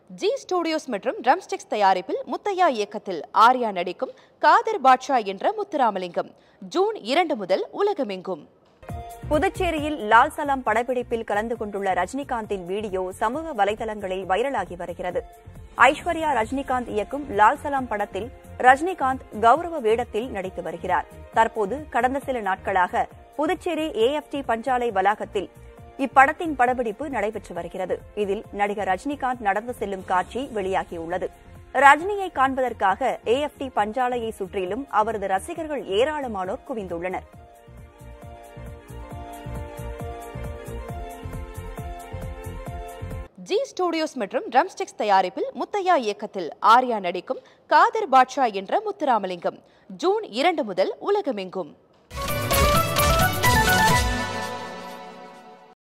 G Studios மற்றும் Drumsticks தயாரிப்பில் முத்தையா இயக்கத்தில் ஆர்யா நடிக்கும் காதர் பாட்ஷா என்ற முத்துராமலிங்கம் ஜூன் இரண்டு முதல் உலகமெங்கும் புதுச்சேரியில் லால் சலாம் படப்பிடிப்பில் கலந்து கொண்டுள்ள ரஜினிகாந்தின் வீடியோ சமூக வலைதளங்களில் வைரலாகி வருகிறது ஐஸ்வர்யா ரஜினிகாந்த் இயக்கும் லால் சலாம் படத்தில் ரஜினிகாந்த் கௌரவ வேடத்தில் நடித்து வருகிறார் தற்போது கடந்த சில நாட்களாக புதுச்சேரி ஏஎஃப்டி பஞ்சாலை வளாகத்தில் இப்படத்தின் படப்பிடிப்பு நடைபெற்று வருகிறது இதில் நடிகர் ரஜினிகாந்த் நடந்து செல்லும் காட்சி வெளியாகியுள்ளது ரஜினியை காண்பதற்காக ஏஎஃப்டி பஞ்சாலையை சுற்றிலும் அவரது ரசிகர்கள் ஏராளமானோர் குவிந்துள்ளனர் ஜி ஸ்டுடியோஸ் மற்றும் ட்ரம்ஸ்டிக்ஸ் தயாரிப்பில் முத்தையா இயக்கத்தில் ஆர்யா நடிக்கும் காதர் பாட்ஷா என்ற முத்துராமலிங்கம் ஜூன் இரண்டு முதல் உலகமெங்கும்